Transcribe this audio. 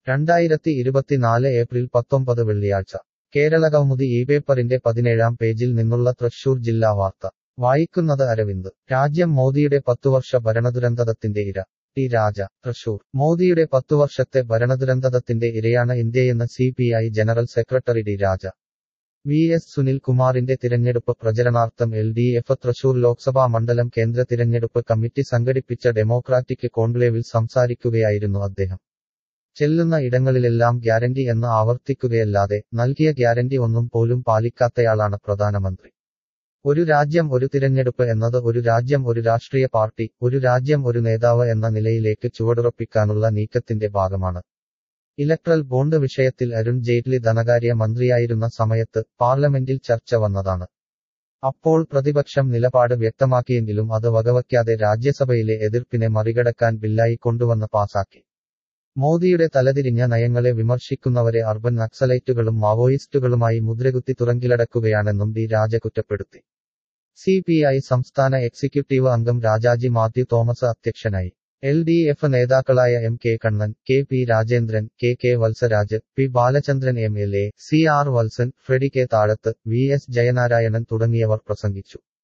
രണ്ടായിരത്തി ഇരുപത്തിനാല് ഏപ്രിൽ പത്തൊമ്പത് വെള്ളിയാഴ്ച കേരളകൗമുദി ഈ പേപ്പറിന്റെ പതിനേഴാം പേജിൽ നിന്നുള്ള തൃശൂർ ജില്ലാ വാർത്ത വായിക്കുന്നത് അരവിന്ദ് രാജ്യം മോദിയുടെ പത്തുവർഷ ഭരണദുരന്തത്തിന്റെ ഇര ടി രാജ തൃശൂർ മോദിയുടെ പത്തുവർഷത്തെ ഭരണദുരന്തത്തിന്റെ ഇരയാണ് ഇന്ത്യയെന്ന് C P I general secretary D Raja V S Sunil കുമാറിന്റെ തിരഞ്ഞെടുപ്പ് പ്രചരണാർത്ഥം L D F Thrissur Lok Sabha മണ്ഡലം കേന്ദ്ര തിരഞ്ഞെടുപ്പ് കമ്മിറ്റി സംഘടിപ്പിച്ച ഡെമോക്രാറ്റിക് കോൺക്ലേവിൽ സംസാരിക്കുകയായിരുന്നു അദ്ദേഹം ചെല്ലുന്ന ഇടങ്ങളിലെല്ലാം ഗ്യാരണ്ടി എന്ന് ആവർത്തിക്കുകയല്ലാതെ നൽകിയ ഗ്യാരണ്ടി ഒന്നും പോലും പാലിക്കാത്തയാളാണ് പ്രധാനമന്ത്രി ഒരു രാജ്യം ഒരു തിരഞ്ഞെടുപ്പ് എന്നത് ഒരു രാജ്യം ഒരു രാഷ്ട്രീയ പാർട്ടി ഒരു രാജ്യം ഒരു നേതാവ് എന്ന നിലയിലേക്ക് ചുവടുറപ്പിക്കാനുള്ള നീക്കത്തിന്റെ ഭാഗമാണ് ഇലക്ട്രൽ ബോണ്ട് വിഷയത്തിൽ അരുൺ ജെയ്റ്റ്ലി ധനകാര്യ മന്ത്രിയായിരുന്ന സമയത്ത് പാർലമെന്റിൽ ചർച്ച വന്നതാണ് അപ്പോൾ പ്രതിപക്ഷം നിലപാട് വ്യക്തമാക്കിയെങ്കിലും അത് വകവയ്ക്കാതെ രാജ്യസഭയിലെ എതിർപ്പിനെ മറികടക്കാൻ ബില്ലായി കൊണ്ടുവന്ന് പാസാക്കി മോദിയുടെ തലതിരിഞ്ഞ നയങ്ങളെ വിമർശിക്കുന്നവരെ അർബൻ നക്സലൈറ്റുകളും മാവോയിസ്റ്റുകളുമായി മുദ്രകുത്തി തുറങ്കിലടക്കുകയാണെന്നും ഡി രാജ കുറ്റപ്പെടുത്തി സി പി ഐ സംസ്ഥാന എക്സിക്യൂട്ടീവ് അംഗം രാജാജി മാത്യു തോമസ് അധ്യക്ഷനായി എൽ ഡി എഫ് നേതാക്കളായ M K Kannan K P Rajendran K K Valsaraj P Balachandran M L A C R Valsan Freddy K Thazhath V S Jayanarayanan തുടങ്ങിയവർ പ്രസംഗിച്ചു